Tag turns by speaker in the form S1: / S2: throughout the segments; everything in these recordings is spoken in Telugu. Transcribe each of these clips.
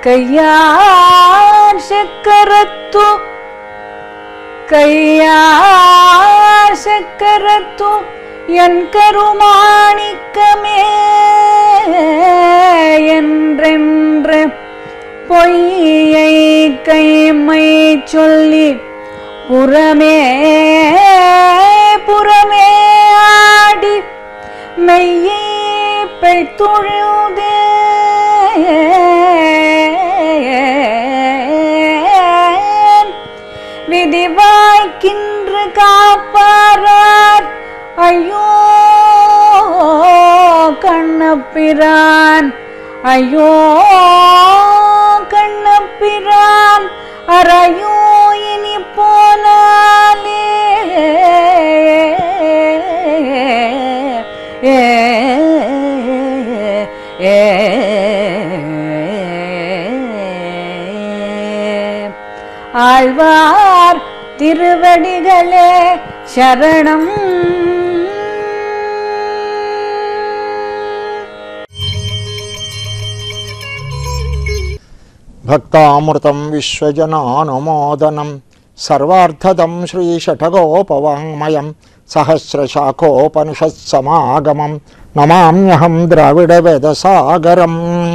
S1: கையார் சக்கரத்து கையார் சக்கரத்து என் கருமாணிக்கமே என்றென்று பொய்யை கைமை சொல்லி புறமே புறமே ஆடி மெய்யை பெய்துழுதே விதிவாய்க்கின்று காப்பாரார் ஐயோ கண்ணப்பிரான் ஐயோ கண்ணப்பிரான் அறையோ இனி போனாலே ஏ ஏ ஆழ்வார் திருவடிகளே சரணம்
S2: భక్తామృతం విశ్వజనానుమోదనం సర్వార్థదం శ్రీషఠగోపవాङ्మయం సహస్రశాఖోపనిషత్సమాగమం నమామ్యహం ద్రావిడవేదసాగరం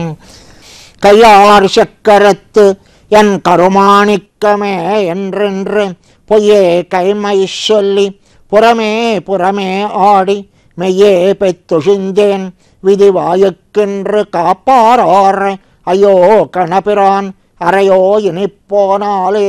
S2: கையார் சக்கரத்து என் கருமாணிக்கமே என்றென்று பொய்யே கைமை சொல்லி புறமே புறமே ஆடி மெய்யே பெத்துழிந்தேன் விதிவாயுக்கென்று காப்பாரார் ஐயோ கணபிரான் அறையோ இனிப்போனாலே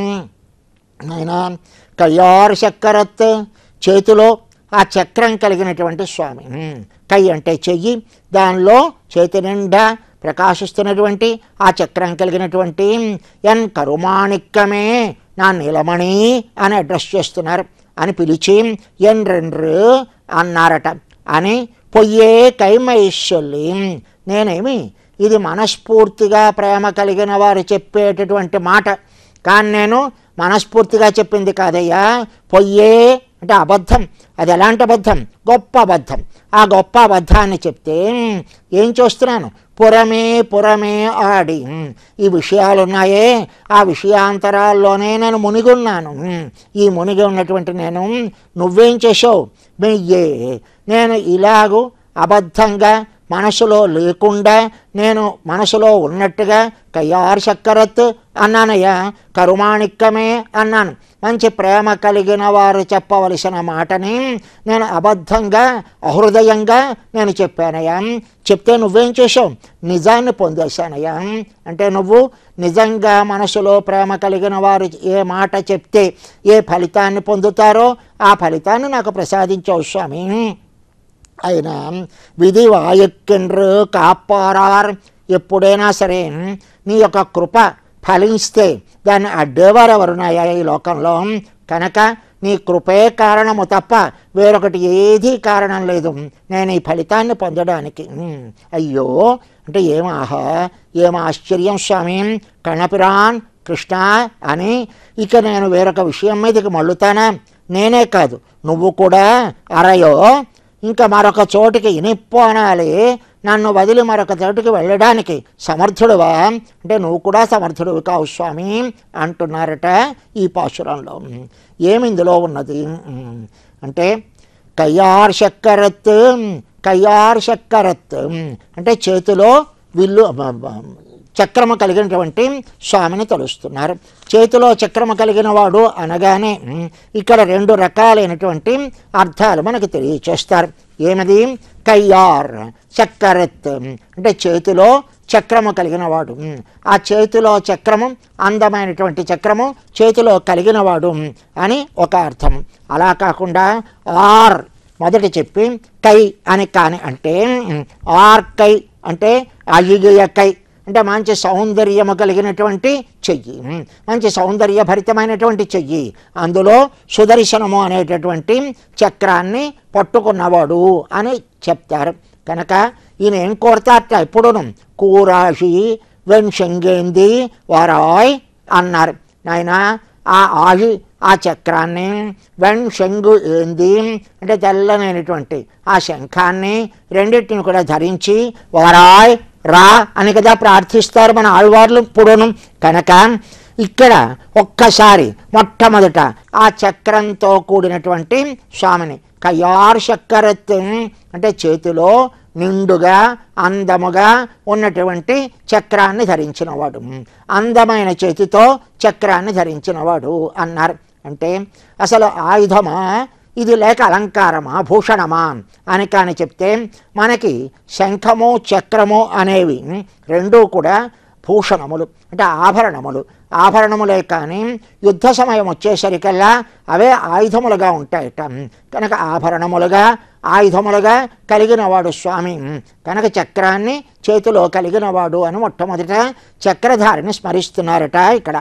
S2: నాయనా కయ్యారు చక్కెరత్ చేతిలో ఆ చక్రం కలిగినటువంటి స్వామి ఉమ్, కై అంటే చెయ్యి దానిలో చేతి నిండా ప్రకాశిస్తున్నటువంటి ఆ చక్రం కలిగినటువంటి ఎన్ కరుమాణిక్కమే నా నీలమణి అని అడ్రస్ చేస్తున్నారు అని పిలిచి ఎన్ రెండు అన్నారట అని పొయ్యే కైమైశ్వల్లి నేనేమి ఇది మనస్ఫూర్తిగా ప్రేమ కలిగిన వారు చెప్పేటటువంటి మాట కానీ నేను మనస్ఫూర్తిగా చెప్పింది కాదయ్యా పొయ్యే అంటే అబద్ధం అది ఎలాంటి అబద్ధం గొప్ప అబద్ధం ఆ గొప్ప అబద్ధాన్ని చెప్తే ఏం చూస్తున్నాను పురమే పురమే ఆడి ఈ విషయాలు ఉన్నాయే ఆ విషయాంతరాల్లోనే నేను మునిగున్నాను ఈ మునిగి ఉన్నటువంటి నేను నువ్వేం చేసావు మెయ్యే నేను ఇలాగూ అబద్ధంగా మనసులో లేకుండా నేను మనసులో ఉన్నట్టుగా కయ్యారు చక్కరత్ అన్నానయ్యా కరుమాణిక్కమే అన్నాను మంచి ప్రేమ కలిగిన వారు చెప్పవలసిన మాటని నేను అబద్ధంగా అహృదయంగా నేను చెప్పానయ్యా చెప్తే నువ్వేం చేసావు నిజాన్ని పొందేశానయ్యా అంటే నువ్వు నిజంగా మనసులో ప్రేమ కలిగిన వారు ఏ మాట చెప్తే ఏ ఫలితాన్ని పొందుతారో ఆ ఫలితాన్ని నాకు ప్రసాదించావు స్వామి ఆయన విధి వాయుక్కిండ్రు కాపారార్ ఎప్పుడైనా సరే నీ యొక్క కృప ఫలిస్తే దాన్ని అడ్డేవారు ఎవరున్నాయా ఈ లోకంలో కనుక నీ కృపే కారణము తప్ప వేరొకటి ఏదీ కారణం లేదు నేను ఈ ఫలితాన్ని పొందడానికి అయ్యో అంటే ఏం ఆహా ఏం ఆశ్చర్యం స్వామి కణపిరాన్ కృష్ణ అని ఇక నేను వేరొక విషయం మీదకి మళ్ళుతానా నేనే కాదు నువ్వు కూడా అరయో ఇంకా మరొక చోటికి ఇనిప్పోనాలి నన్ను వదిలి మరొక చోటికి వెళ్ళడానికి సమర్థుడువా అంటే నువ్వు కూడా సమర్థుడివి కావు స్వామి అంటున్నారట ఈ పాశురంలో ఏమి ఇందులో ఉన్నది అంటే కయ్యార్ చక్కరత్ కయ్యార్ చక్కరత్ అంటే చేతిలో విల్లు చక్రము కలిగినటువంటి స్వామిని తలుస్తున్నారు చేతిలో చక్రము కలిగిన వాడు అనగానే ఉమ్, ఇక్కడ రెండు రకాలైనటువంటి అర్థాలు మనకు తెలియచేస్తారు ఏమది కయ్యార్ చక్కరత్ అంటే చేతిలో చక్రము కలిగిన వాడు ఉమ్, ఆ చేతిలో చక్రము అందమైనటువంటి చక్రము చేతిలో కలిగిన వాడు ఉమ్, అని ఒక అర్థం అలా కాకుండా ఆర్ మొదట చెప్పి కై అని కాని అంటే ఉమ్, ఆర్ కై అంటే అయ్య కై అంటే మంచి సౌందర్యము కలిగినటువంటి చెయ్యి ఉమ్, మంచి సౌందర్య భరితమైనటువంటి చెయ్యి అందులో సుదర్శనము అనేటటువంటి చక్రాన్ని పట్టుకున్నవాడు అని చెప్తారు కనుక ఈయన ఏం కోరతారట ఎప్పుడును కూరాషి వెన్షంగేంది వారాయ్ అన్నారు నాయన ఆ ఆశి ఆ చక్రాన్ని వెన్ శంగు ఏంది అంటే తెల్లనైనటువంటి ఆ శంఖాన్ని రెండింటిని కూడా ధరించి వారాయ్ రా అని కదా ప్రార్థిస్తారు మన ఆళ్వార్లు ఇప్పుడును కనుక ఇక్కడ ఒక్కసారి మొట్టమొదట ఆ చక్రంతో కూడినటువంటి స్వామిని కయార్ చక్కరత్ అంటే చేతిలో నిండుగా అందముగా ఉన్నటువంటి చక్రాన్ని ధరించినవాడు అందమైన చేతితో చక్రాన్ని ధరించినవాడు అన్నారు అంటే అసలు ఆయుధమా ఇది లేక అలంకారమా భూషణమా అని కానీ చెప్తే మనకి శంఖము చక్రము అనేవి రెండూ కూడా భూషణములు అంటే ఆభరణములు ఆభరణములే కానీ యుద్ధ సమయం వచ్చేసరికల్లా అవే ఆయుధములుగా ఉంటాయట కనుక ఆభరణములుగా ఆయుధములుగా కలిగినవాడు స్వామి కనుక చక్రాన్ని చేతిలో కలిగినవాడు అని మొట్టమొదట చక్రధారిని స్మరిస్తున్నారట ఇక్కడ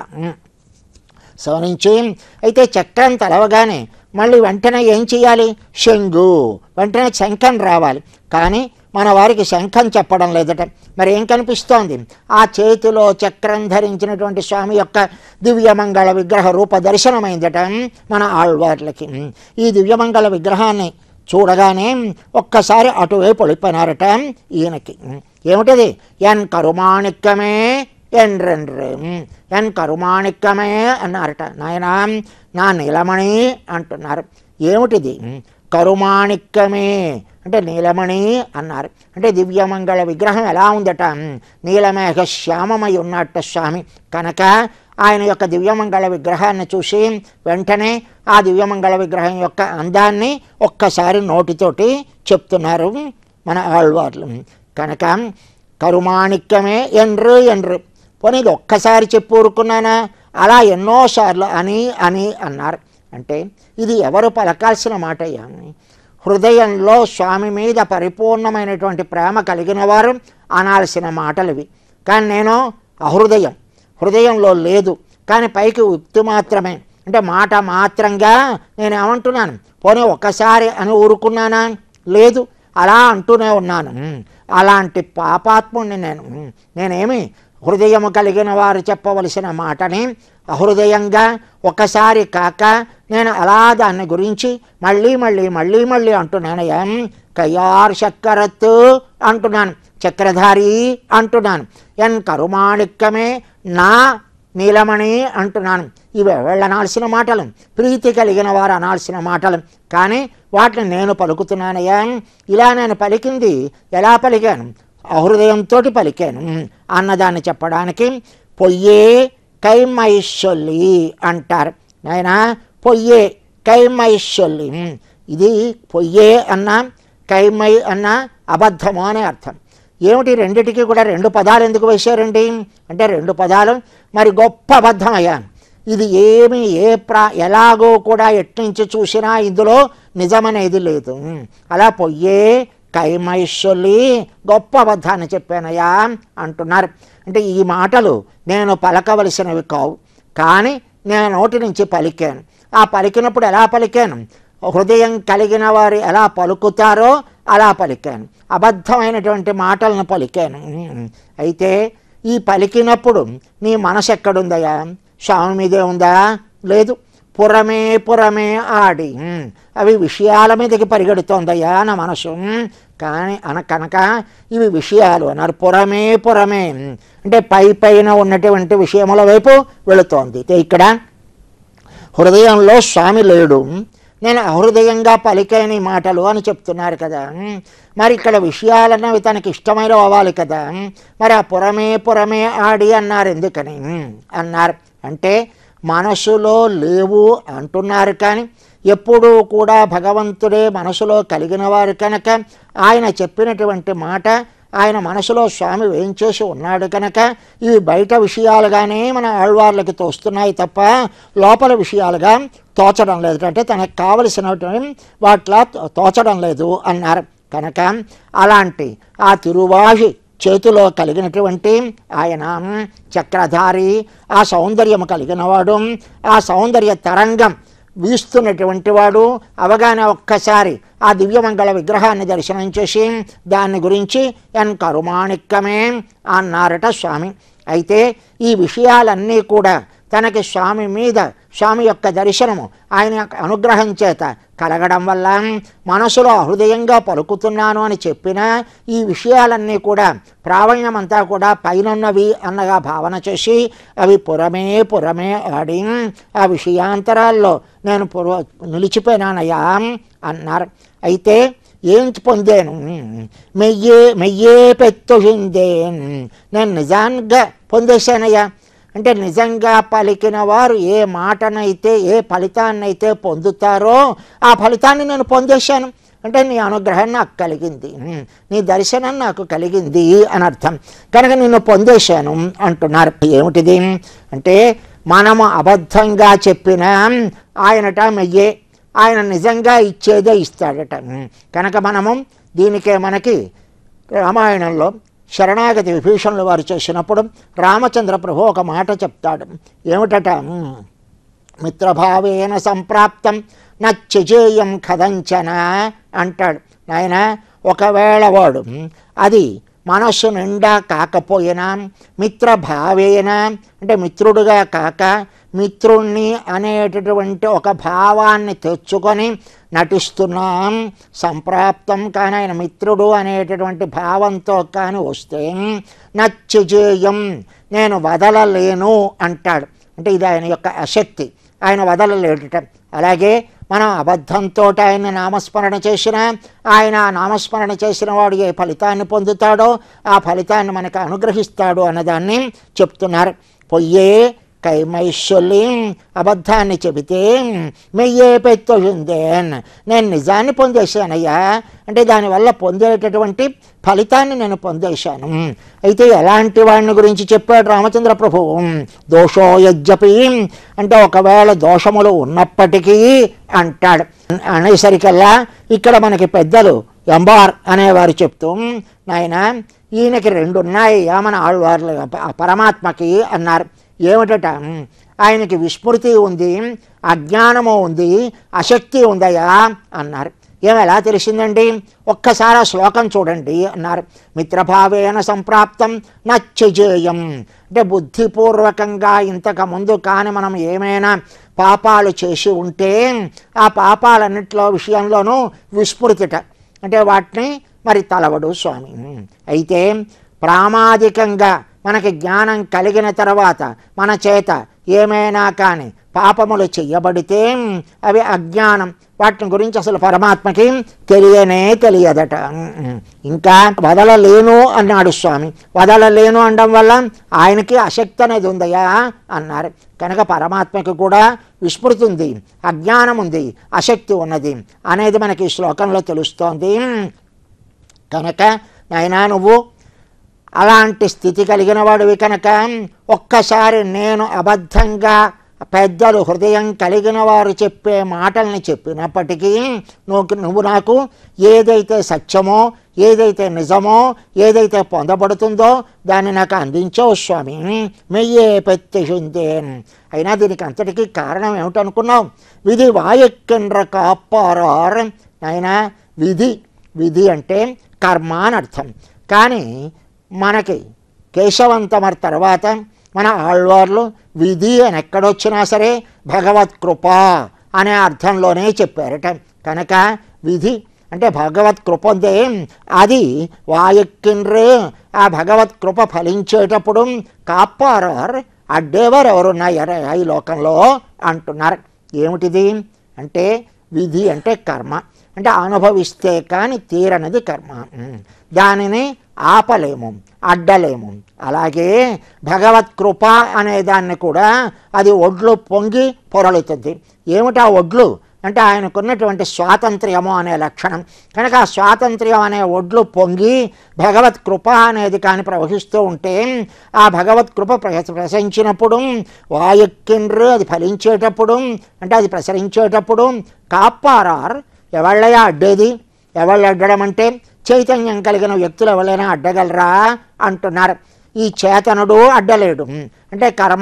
S2: సో నుంచి అయితే చక్రం తలవగానే మళ్ళీ వెంటనే ఏం చేయాలి శంగు వెంటనే శంఖం రావాలి కానీ మన వారికి శంఖం చెప్పడం లేదట మరి ఏం కనిపిస్తోంది ఆ చేతిలో చక్రం ధరించినటువంటి స్వామి యొక్క దివ్యమంగళ విగ్రహ రూప దర్శనమైందట మన ఆళ్వార్లకి ఈ దివ్యమంగళ విగ్రహాన్ని చూడగానే ఒక్కసారి అటువైపు వెళ్ళిపోయినారట ఈయనకి ఏమిటది ఎన్ కరుమాణిక్యమే ఎండ్రెండ్రు ఎన్ కరుమాణిక్యమే అన్నారట నాయన నా నీలమణి అంటున్నారు ఏమిటిది కరుమాణిక్యమే అంటే నీలమణి అన్నారు అంటే దివ్యమంగళ విగ్రహం ఎలా ఉందట నీలమేఘ శ్యామమై ఉన్నట్ట స్వామి కనుక ఆయన యొక్క దివ్యమంగళ విగ్రహాన్ని చూసి వెంటనే ఆ దివ్యమంగళ విగ్రహం యొక్క అందాన్ని ఒక్కసారి నోటితోటి చెప్తున్నారు మన ఆళ్వార్లు కనుక కరుమాణిక్యమే ఎండ్రు ఎండ్రు పోనీ ఇది ఒక్కసారి చెప్పు ఊరుకున్నానా అలా ఎన్నోసార్లు అని అని అన్నారు అంటే ఇది ఎవరు పలకాల్సిన మాట అయ్యా హృదయంలో స్వామి మీద పరిపూర్ణమైనటువంటి ప్రేమ కలిగిన వారు అనాల్సిన మాటలు ఇవి కానీ నేను అహృదయం హృదయంలో లేదు కానీ పైకి ఉక్తి మాత్రమే అంటే మాట మాత్రంగా నేను ఏమంటున్నాను పోనీ ఒక్కసారి అని ఊరుకున్నానా లేదు అలా అంటూనే ఉన్నాను అలాంటి పాపాత్ముడిని నేను నేనేమి హృదయము కలిగిన వారు చెప్పవలసిన మాటని అహృదయంగా ఒకసారి కాక నేను అలా దాన్ని గురించి మళ్ళీ మళ్ళీ మళ్ళీ మళ్ళీ అంటున్నాను ఏం కయ్యార్ చక్కరత్తు అంటున్నాను చక్రధారి అంటున్నాను ఎన్ కరుమాణిక్యమే నా నీలమణి అంటున్నాను ఇవి వెళ్ళనాల్సిన మాటలు ప్రీతి కలిగిన వారు అనాల్సిన మాటలు కానీ వాటిని నేను పలుకుతున్నానయ్యా ఇలా నేను పలికింది ఎలా పలికాను అహృదయంతో పలికాను అన్నదాన్ని చెప్పడానికి పొయ్యే కైమైశ్వల్లి అంటారు నాయన పొయ్యే కైమైశ్వల్లి ఇది పొయ్యే అన్న కైమై అన్న అబద్ధము అనే అర్థం ఏమిటి రెండిటికి కూడా రెండు పదాలు ఎందుకు వేశారండి అంటే రెండు పదాలు మరి గొప్ప అబద్ధం అయ్యాను ఇది ఏమి ఏ ప్రా ఎలాగో కూడా ఎట్నుంచి చూసినా ఇందులో నిజమనేది లేదు అలా పొయ్యే కైమైశ్వల్లి గొప్ప అబద్ధాన్ని చెప్పానయ్యా అంటున్నారు అంటే ఈ మాటలు నేను పలకవలసినవి కావు కానీ నేను నోటి నుంచి పలికాను ఆ పలికినప్పుడు ఎలా పలికాను హృదయం కలిగిన వారు ఎలా పలుకుతారో అలా పలికాను అబద్ధమైనటువంటి మాటలను పలికాను అయితే ఈ పలికినప్పుడు నీ మనసు ఎక్కడుందయా స్వామి మీదే ఉందా లేదు పురమే పురమే ఆడి అవి విషయాల మీదకి పరిగెడుతోందయ్యా నా మనసు కానీ అన కనుక ఇవి విషయాలు అన్నారు పురమే పురమే అంటే పై పైన ఉన్నటువంటి విషయముల వైపు వెళుతోంది ఇక్కడ హృదయంలో స్వామి లేడు నేను అహృదయంగా పలికైన మాటలు అని చెప్తున్నారు కదా మరి ఇక్కడ విషయాలన్నవి తనకి ఇష్టమైన అవ్వాలి కదా మరి ఆ పురమే పురమే ఆడి అన్నారు ఎందుకని అన్నారు అంటే మనసులో లేవు అంటున్నారు కానీ ఎప్పుడూ కూడా భగవంతుడే మనసులో కలిగిన వారు కనుక ఆయన చెప్పినటువంటి మాట ఆయన మనసులో స్వామి వేయించేసి ఉన్నాడు కనుక ఇవి బయట విషయాలుగానే మన ఆళ్వార్లకి తోస్తున్నాయి తప్ప లోపల విషయాలుగా తోచడం లేదు అంటే తనకు కావలసినటువంటి వాటిలా తోచడం లేదు అన్నారు కనుక అలాంటి ఆ తిరువాషి చేతిలో కలిగినటువంటి ఆయన చక్రధారి ఆ సౌందర్యము కలిగినవాడు ఆ సౌందర్య తరంగం వీస్తున్నటువంటి వాడు అవగానే ఒక్కసారి ఆ దివ్యమంగళ విగ్రహాన్ని దర్శనం చేసి దాని గురించి ఎన్ కరుమాణిక్కమే అన్నారట స్వామి అయితే ఈ విషయాలన్నీ కూడా తనకి స్వామి మీద స్వామి యొక్క దర్శనము ఆయన యొక్క అనుగ్రహం చేత కలగడం వల్ల మనసులో హృదయంగా పలుకుతున్నాను అని చెప్పిన ఈ విషయాలన్నీ కూడా ప్రావణ్యమంతా కూడా పైనున్నవి అన్నగా భావన చేసి అవి పురమే పురమే ఆడి ఆ విషయాంతరాల్లో నేను పుర నిలిచిపోయినానయ్యా అన్నారు అయితే ఏం పొందాను మెయ్యే మెయ్యే పెట్టుహిందేన్ నేను నిజంగా పొందేశానయ్యా అంటే నిజంగా పలికిన వారు ఏ మాటనైతే ఏ ఫలితాన్నైతే పొందుతారో ఆ ఫలితాన్ని నేను పొందేశాను అంటే నీ అనుగ్రహం నాకు కలిగింది నీ దర్శనం నాకు కలిగింది అని అర్థం కనుక నిన్ను పొందేశాను అంటున్నారు ఏమిటిది అంటే మనము అబద్ధంగా చెప్పిన ఆయనట మెయ్యే ఆయన నిజంగా ఇచ్చేదే ఇస్తాడట కనుక మనము దీనికే మనకి రామాయణంలో శరణాగతి విభీషణులు వారు చేసినప్పుడు రామచంద్ర ప్రభు ఒక మాట చెప్తాడు ఏమిటట మిత్రభావేన సంప్రాప్తం నచ్చజేయం కదంచన అంటాడు నాయన ఒకవేళ వాడు అది మనస్సు నిండా కాకపోయినా మిత్రభావేన అంటే మిత్రుడుగా కాక మిత్రుణ్ణి అనేటటువంటి ఒక భావాన్ని తెచ్చుకొని నటిస్తున్నాం సంప్రాప్తం కానీ ఆయన మిత్రుడు అనేటటువంటి భావంతో కానీ వస్తే నచ్చజేయం నేను వదలలేను అంటాడు అంటే ఇది ఆయన యొక్క అశక్తి ఆయన వదలలేడట అలాగే మనం అబద్ధంతో ఆయన నామస్మరణ చేసిన ఆయన ఆ నామస్మరణ చేసిన వాడు ఏ ఫలితాన్ని పొందుతాడో ఆ ఫలితాన్ని మనకు అనుగ్రహిస్తాడు అన్నదాన్ని చెప్తున్నారు పొయ్యే కైమైశ్వల్లి అబద్ధాన్ని చెబితే మెయ్యే పెత్తొందేన్ నేను నిజాన్ని పొందేశానయ్యా అంటే దానివల్ల పొందేటటువంటి ఫలితాన్ని నేను పొందేశాను అయితే ఎలాంటి వాడిని గురించి చెప్పాడు రామచంద్ర ప్రభువు దోషో యజ్జపి అంటే ఒకవేళ దోషములు ఉన్నప్పటికీ అంటాడు అనేసరికల్లా ఇక్కడ మనకి పెద్దలు ఎంబార్ అనేవారు చెప్తూ నాయన ఈయనకి రెండు ఉన్నాయి మన ఆళ్వార్లు పరమాత్మకి అన్నారు ఏమిటట ఆయనకి విస్మృతి ఉంది అజ్ఞానము ఉంది అశక్తి ఉందయా అన్నారు ఏం ఎలా తెలిసిందండి ఒక్కసారి ఆ శ్లోకం చూడండి అన్నారు మిత్రభావేన సంప్రాప్తం నచ్చజేయం అంటే బుద్ధిపూర్వకంగా ఇంతకు ముందు కానీ మనం ఏమైనా పాపాలు చేసి ఉంటే ఆ పాపాలన్నింటిలో విషయంలోనూ విస్మృతిట అంటే వాటిని మరి తలవడు స్వామి అయితే ప్రామాదికంగా మనకి జ్ఞానం కలిగిన తర్వాత మన చేత ఏమైనా కానీ పాపములు చెయ్యబడితే అవి అజ్ఞానం వాటిని గురించి అసలు పరమాత్మకి తెలియనే తెలియదట ఇంకా వదలలేను అన్నాడు స్వామి వదలలేను అనడం వల్ల ఆయనకి అశక్తి అనేది ఉందయా అన్నారు కనుక పరమాత్మకి కూడా విస్మృతి ఉంది అజ్ఞానం ఉంది అశక్తి ఉన్నది అనేది మనకి ఈ శ్లోకంలో తెలుస్తోంది కనుక నాయనా నువ్వు అలాంటి స్థితి కలిగిన వాడివి కనుక ఒక్కసారి నేను అబద్ధంగా పెద్దలు హృదయం కలిగిన వారు చెప్పే మాటల్ని చెప్పినప్పటికీ నువ్వు నువ్వు నాకు ఏదైతే సత్యమో ఏదైతే నిజమో ఏదైతే పొందబడుతుందో దాన్ని నాకు అందించవు స్వామి మెయ్యే పెత్తిషుందేన్ అయినా దీనికి అంతటికీ కారణం ఏమిటనుకున్నావు విధి వాయక్కిండ్ర కాపారార్ అయినా విధి విధి అంటే కర్మ అని అర్థం కానీ మనకి కేశవంతమర్ తర్వాత మన ఆళ్వార్లు విధి అని ఎక్కడొచ్చినా సరే భగవత్ కృప అనే అర్థంలోనే చెప్పారట కనుక విధి అంటే భగవత్ కృప ఉందే అది వాయక్కిండ్రు ఆ భగవత్ కృప ఫలించేటప్పుడు కాపారార్ అడ్డేవారు ఎవరున్నాయరా ఈ లోకంలో అంటున్నారు ఏమిటిది అంటే విధి అంటే కర్మ అంటే అనుభవిస్తే కానీ తీరనిది కర్మ దానిని ఆపలేము అడ్డలేము అలాగే భగవత్ కృప అనే దాన్ని కూడా అది ఒడ్లు పొంగి పొరలుతుంది ఏమిటా ఒడ్లు అంటే ఆయనకున్నటువంటి స్వాతంత్ర్యము అనే లక్షణం కనుక ఆ స్వాతంత్ర్యం అనే ఒడ్లు పొంగి భగవత్ కృప అనేది కానీ ప్రవహిస్తూ ఉంటే ఆ భగవత్ కృప ప్రసరించినప్పుడు వాయుక్కిండ్రు అది ఫలించేటప్పుడు అంటే అది ప్రసరించేటప్పుడు కాపారార్ ఎవళ్ళయా అడ్డేది ఎవళ్ళు అడ్డడం అంటే చైతన్యం కలిగిన వ్యక్తులు ఎవరైనా అడ్డగలరా అంటున్నారు ఈ చేతనుడు అడ్డలేడు అంటే కర్మ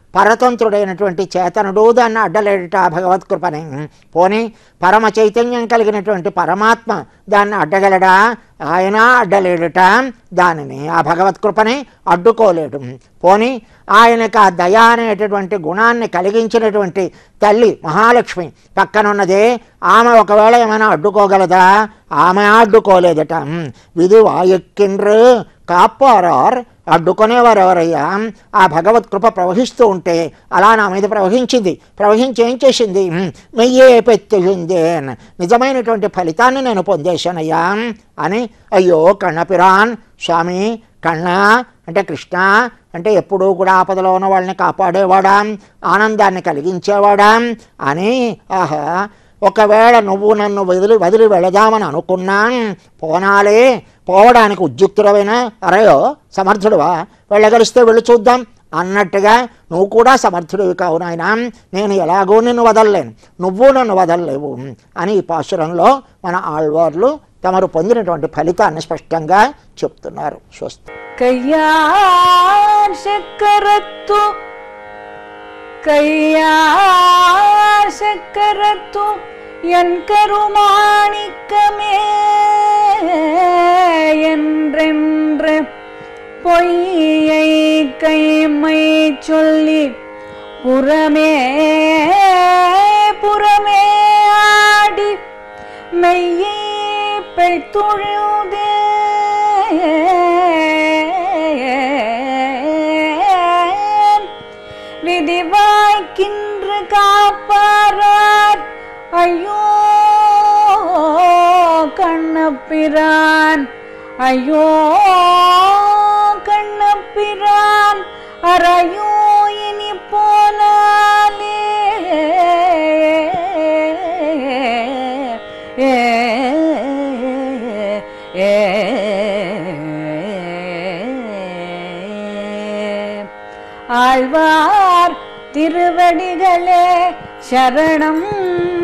S2: పరతంత్రుడైనటువంటి చేతనుడు దాన్ని అడ్డలేడుట ఆ భగవత్ కృపని పోనీ పరమ చైతన్యం కలిగినటువంటి పరమాత్మ దాన్ని అడ్డగలడా ఆయన అడ్డలేడుట దానిని ఆ భగవత్ కృపని అడ్డుకోలేడు పోనీ ఆయనకు ఆ దయ అనేటటువంటి గుణాన్ని కలిగించినటువంటి తల్లి మహాలక్ష్మి పక్కనున్నదే ఆమె ఒకవేళ ఏమైనా అడ్డుకోగలదా ఆమె అడ్డుకోలేదట విధి వాయక్కిండ్రు కాపారార్ అడ్డుకునేవారు ఎవరయ్యా ఆ భగవత్ కృప ప్రవహిస్తూ ఉంటే అలా నా మీద ప్రవహించింది ప్రవహించి ఏం చేసింది మెయ్యే పెత్తిందే నిజమైనటువంటి ఫలితాన్ని నేను పొందేశానయ్యా అని అయ్యో కన్నపిరాన్ స్వామి కన్న అంటే కృష్ణ అంటే ఎప్పుడూ కూడా ఆపదలో ఉన్న వాళ్ళని కాపాడేవాడా ఆనందాన్ని కలిగించేవాడా అని ఆహా ఒకవేళ నువ్వు నన్ను వదిలి వదిలి వెళదామని అనుకున్నా పోనాలే పోవడానికి ఉద్యుక్తుడవైనా అరయో సమర్థుడువా వెళ్ళగలిస్తే వెళ్ళి చూద్దాం అన్నట్టుగా నువ్వు కూడా సమర్థుడివి కావు నాయన నేను ఎలాగో నిన్ను వదలలేను నువ్వు నన్ను వదలలేవు అని ఈ పాసురంలో మన ఆళ్వార్లు తమరు పొందినటువంటి ఫలితాన్ని స్పష్టంగా చెప్తున్నారు స్వస్తి
S1: கையார் சக்கரத்து கையார் சக்கரத்து என் கருமாணிக்கமே என்றென்று பொய்யை கைமை சொல்லி புறமே புறமே ஆடி மெய்யே பெய்துழுதே விதிவாய்க்கின்று காப்பாரார் ஐயோ கண்ணப்பிரான் ஐயோ கண்ணப்பிரான் அறையோ இனி போனாலே ஏ ஏ ஆழ்வார் திருவடிகளே சரணம்